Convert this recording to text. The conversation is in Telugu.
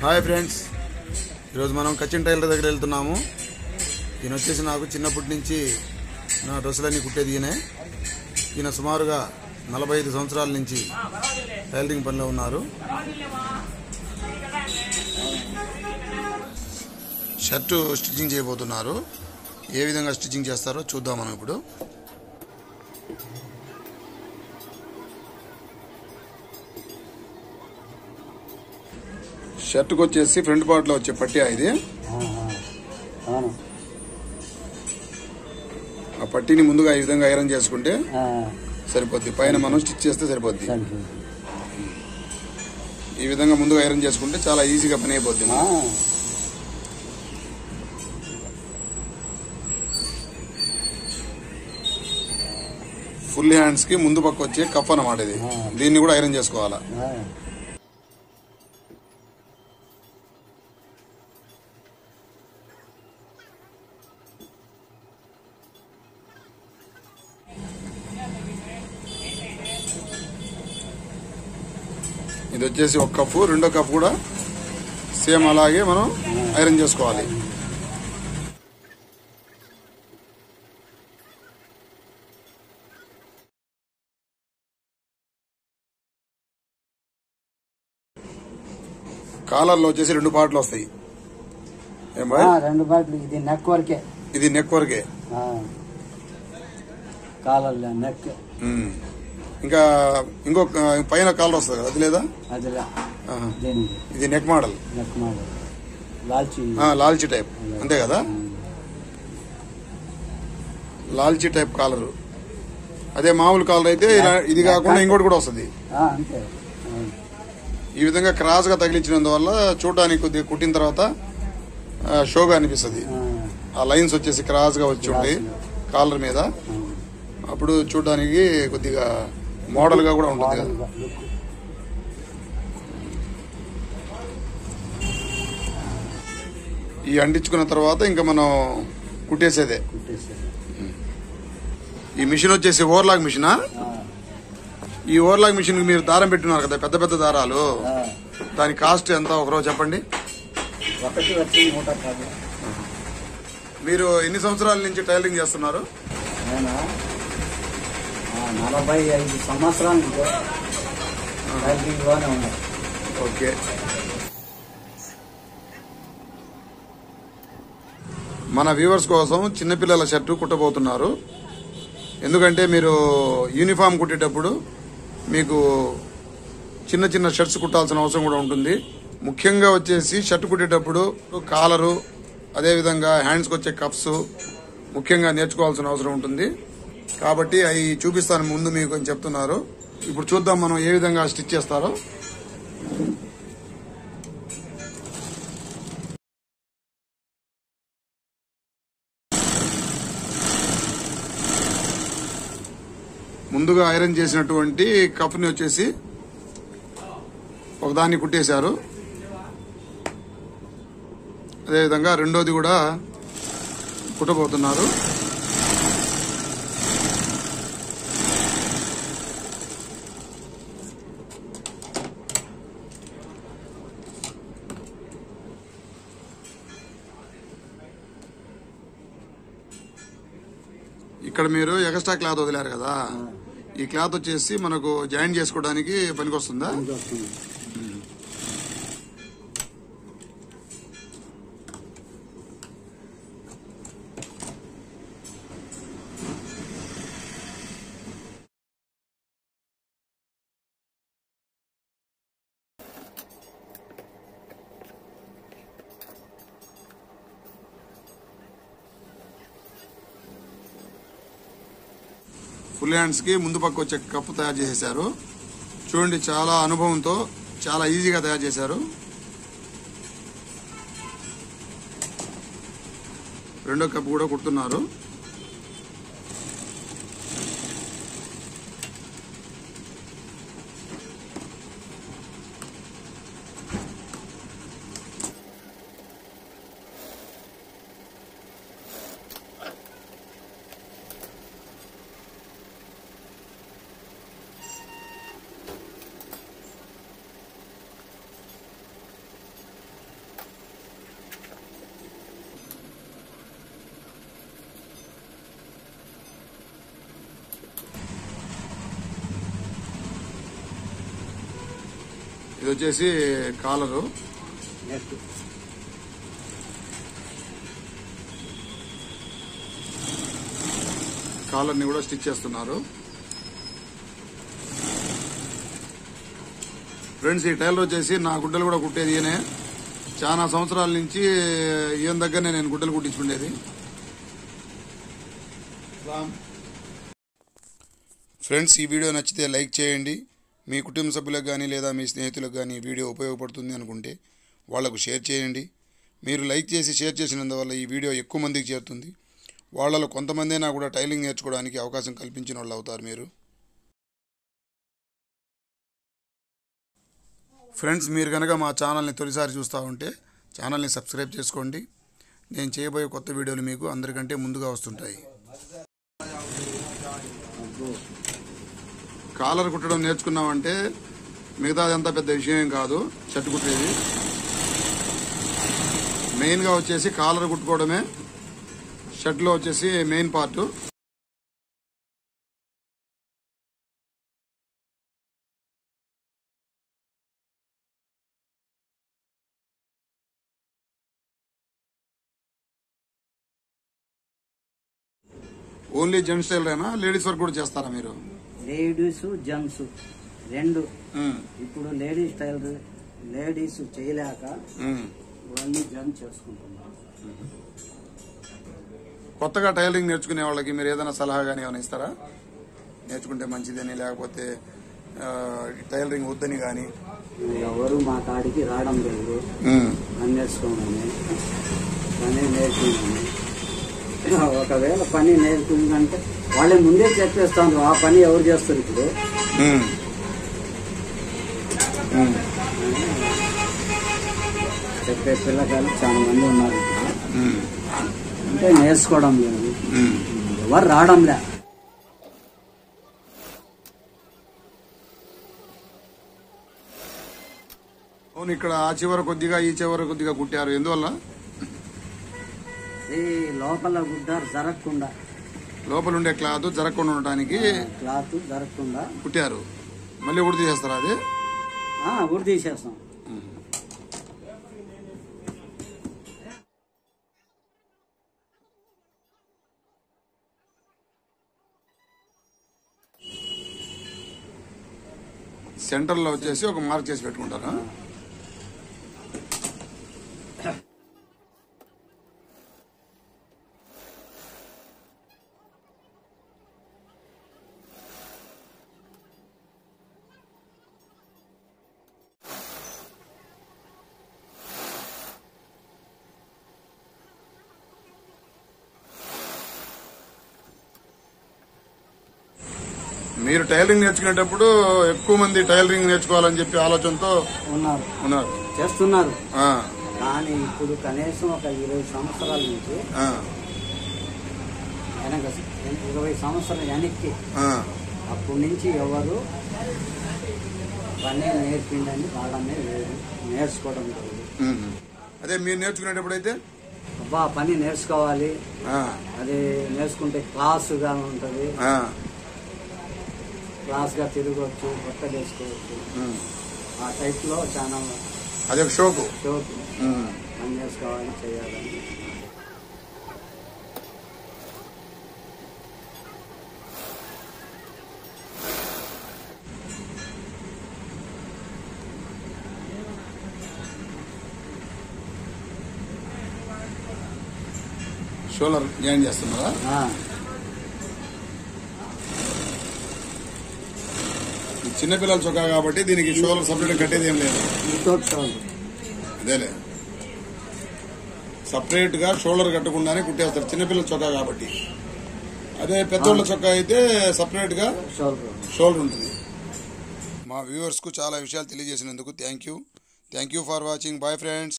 హాయ్ ఫ్రెండ్స్ ఈరోజు మనం కచ్చిన్ టైలర్ దగ్గర వెళ్తున్నాము ఈయన వచ్చేసి నాకు చిన్నప్పటి నుంచి నా డ్రెస్సులన్నీ కుట్టేది ఈయనే ఈయన సుమారుగా నలభై ఐదు సంవత్సరాల నుంచి టైలరింగ్ పనిలో ఉన్నారు షర్టు స్టిచ్చింగ్ చేయబోతున్నారు ఏ విధంగా స్టిచ్చింగ్ చేస్తారో చూద్దాం మనం ఇప్పుడు షర్ట్కి వచ్చేసి ఫ్రంట్ పార్ట్లో వచ్చే పట్టీ ఇది అవును ఆ పట్టీని ముందుగా ఈ విధంగా ఐరన్ చేసుకుంటే ఆ, సరిపోద్ది పైన మనం స్టిచ్ చేస్తే సరిపోద్ది సరిపోయింది. ఈ విధంగా ముందుగా ఐరన్ చేసుకుంటే చాలా ఈజీగా పని అయిపోద్ది ఆ, ఫుల్ హ్యాండ్స్ కి ముందు పక్క వచ్చే కఫ్ అన్నమాట ఇది దీన్ని కూడా ఐరన్ చేసుకోవాలా ఆ, ఇది వచ్చేసి ఒక కఫ్ రెండో కఫ్ కూడా సేమ్ అలాగే మనం ఐరన్ చేసుకోవాలి కాలర్లో వచ్చేసి రెండు పార్ట్లు వస్తాయి ఏం బాయ్ ఆ, రెండు బాట్లు ఇది నెక్ వరకే ఇది నెక్ వరకే ఆ, కాలర్లే నెక్ ఉమ్. ఇంకా ఇంకొక పైన కాలర్ వస్తుంది కదా అది లేదా అదిలా ఆహా. దీనికి ఇది నెక్ మోడల్ నెక్ మాట లాల్చి ఆ, లాల్చి టైప్ అంతే కదా లాల్చి టైప్ కాలర్ అదే మామూలు కాలర్ అయితే ఇలా- ఇది కాకుండా ఇంకోటి కూడా వస్తుంది ఆ, అంతే అవును. ఈ విధంగా క్రాస్ గా తగిలించినందువల్ల చూడడానికి కొద్దిగా కుట్టిన తర్వాత ఆ, షోగా అనిపిస్తుంది ఆ, ఆ లైన్స్ వచ్చేసి క్రాస్ గా వచ్చి ఉంటాయి కాలర్ మీద అవును. అప్పుడు చూడడానికి కొద్దిగా మోడల్ గా కూడా ఉంటుంది కదా మోడల్గా లుక్. ఈ అంటించుకున్న తర్వాత ఇంకా మనం కుట్టేసేదే కుట్టేసారు ఈ మిషన్ వచ్చేసి ఓవర్లాక్ మిషనా ఆ, ఈ ఓవర్లాక్ మిషన్ మీరు దారం పెట్టున్నారు కదా పెద్ద పెద్ద దారాలు ఆ, దాని కాస్ట్ ఎంత ఒకరోజు చెప్పండి ఒకటి వచ్చి నూట పది మీరు ఎన్ని సంవత్సరాల నుంచి టైలరింగ్ చేస్తున్నారు నేను ఆ, నలభై ఐదు సంవత్సరాల నుంచి టైలరింగ్లోనే ఉన్నా ఓకే మన వ్యూవర్స్ కోసం చిన్నపిల్లల షర్టు కుట్టబోతున్నారు ఎందుకంటే మీరు యూనిఫామ్ కుట్టేటప్పుడు మీకు చిన్న చిన్న షర్ట్స్ కుట్టాల్సిన అవసరం కూడా ఉంటుంది ముఖ్యంగా వచ్చేసి షర్ట్ కుట్టేటప్పుడు కాలరు అదేవిధంగా హ్యాండ్స్కి వచ్చే కప్స్ ముఖ్యంగా నేర్చుకోవాల్సిన అవసరం ఉంటుంది కాబట్టి అవి చూపిస్తాను ముందు మీకు అని చెప్తున్నారు ఇప్పుడు చూద్దాం మనం ఏ విధంగా స్టిచ్ చేస్తారో ముందుగా ఐరన్ చేసినటువంటి కప్ని వచ్చేసి ఒకదాన్ని కుట్టేశారు అదేవిధంగా రెండోది కూడా కుట్టబోతున్నారు ఇక్కడ మీరు ఎక్స్ట్రా క్లాత్ వదిలారు కదా ఈ క్లాత్ వచ్చేసి మనకు జాయిన్ చేసుకోవడానికి పనికొస్తుందా ఇది వస్తుంది. ఫుల్ హ్యాండ్స్ కి ముందు పక్క వచ్చే కప్పు తయారు చేసేసారు చూడండి చాలా అనుభవంతో చాలా ఈజీగా తయారు చేశారు రెండో కప్పు కూడా కుడుతున్నారు ఇది వచ్చేసి కాలరు నెక్స్ట్ కాలర్ని కూడా స్టిచ్ చేస్తున్నారు ఫ్రెండ్స్ ఈ టైలర్ వచ్చేసి నా గుడ్డలు కూడా కుట్టేది ఈయనే చాలా సంవత్సరాల నుంచి ఈయన దగ్గరనే నేను గుడ్డలు కుట్టించుకునేది ఫ్రెండ్స్ ఈ వీడియో నచ్చితే లైక్ చేయండి మీ కుటుంబ సభ్యులకు కానీ లేదా మీ స్నేహితులకు కానీ ఈ వీడియో ఉపయోగపడుతుంది అనుకుంటే వాళ్లకు షేర్ చేయండి మీరు లైక్ చేసి షేర్ చేసినందువల్ల ఈ వీడియో ఎక్కువ మందికి చేరుతుంది వాళ్ళలో కొంతమందైనా కూడా టైలింగ్ నేర్చుకోవడానికి అవకాశం కల్పించిన వాళ్ళు అవుతారు మీరు ఫ్రెండ్స్ మీరు కనుక మా ఛానల్ని తొలిసారి చూస్తూ ఉంటే ఛానల్ని సబ్స్క్రైబ్ చేసుకోండి నేను చేయబోయే కొత్త వీడియోలు మీకు అందరికంటే ముందుగా వస్తుంటాయి అబ్బో కాలర్ కుట్టడం నేర్చుకున్నామంటే మిగతాదంతా పెద్ద విషయం ఏం కాదు షర్ట్ కుట్టేది మెయిన్గా వచ్చేసి కాలర్ కుట్టుకోవడమే షర్ట్లో వచ్చేసి మెయిన్ పార్ట్ ఓన్లీ జెంట్స్ టైలరేనా లేడీస్ వర్క్ కూడా చేస్తారా మీరు లేడీస్ జెంట్స్ రెండు ఇప్పుడు లేడీస్ టైలర్ లేడీస్ చేయలేక ఇవన్నీ జెంట్స్ చేసుకుంటున్నారు కొత్తగా టైలరింగ్ నేర్చుకునే వాళ్ళకి మీరు ఏదైనా సలహా కానీ ఏమైనా ఇస్తారా నేర్చుకుంటే మంచిదని లేకపోతే ఆ, టైలరింగ్ వద్దని కానీ ఎవరు మా కాడికి రావడం లేదు పని నేర్చుకోమని పని నేర్చుకున్నాను ఒకవేళ పని నేర్చుకుందంటే వాళ్ళే ముందే చెప్పేస్తాను ఆ పని ఎవరు చేస్తారు ఇప్పుడు చెప్పే పిల్లకాయలు చాలా మంది ఉన్నారు ఇప్పుడు. అంటే నేర్చుకోవడం లేదు ఎవరు రావడంలే అవును ఇక్కడ ఆ చివర కొద్దిగా ఈ చివర కొద్దిగా కుట్టారు ఎందువల్ల ఈ లోపల గుడ్డ జరగకుండా లోపల ఉండే క్లాత్ జరగకుండా ఉండటానికి క్లాత్ జరగకుండా కుట్టారు మళ్ళీ ఉడి తీసేస్తారా అది ఆ, ఉడి తీసేస్తాం సెంటర్ లో వచ్చేసి ఒక మార్క్ చేసి పెట్టుకుంటారా మీరు టైలరింగ్ నేర్చుకునేటప్పుడు ఎక్కువ మంది టైలరింగ్ నేర్చుకోవాలని చెప్పి ఆలోచనతో ఉన్నారు ఉన్నారు చేస్తున్నారు ఆ, కానీ ఇప్పుడు కనీసం ఒక ఇరవై సంవత్సరాల నుంచి ఆ, వెనక ఇరవై సంవత్సరాల వెనక్కి ఆ. అప్పటి నుంచి ఎవరు పని నేర్పిండని రావడమే లేదు నేర్చుకోవడం లేదు ఉమ్. అదే మీరు నేర్చుకునేటప్పుడు అయితే అబ్బా పని నేర్చుకోవాలి ఆ, అది నేర్చుకుంటే క్లాసుగా ఉంటుంది ఆ, క్లాస్గా తిరగవచ్చు కొత్త చేసుకోవచ్చు ఉమ్. ఆ టైప్లో చాలా అది ఒక షోకు షోకు ఉమ్. పని నేర్చుకోవాలి చేయాలని షోలర్ జాయిన్ చేస్తున్నారా ఆ, ఇది చిన్నపిల్లల చొక్కా కాబట్టి దీనికి షోలర్ సపరేట్ కట్టేది ఏం లేదు వితౌట్ షోల్డర్ అదేలే సపరేట్ గా షోల్డర్ కట్టకుండానే కుట్టేస్తారు చిన్నపిల్లల చొక్కా కాబట్టి అదే పెద్దోళ్ళ చొక్కా అయితే సపరేట్ గా షోల్డర్ షోల్డర్ ఉంటుంది మా వ్యూవర్స్ కు చాలా విషయాలు తెలియజేసినందుకు thank you thank you for watching bye friends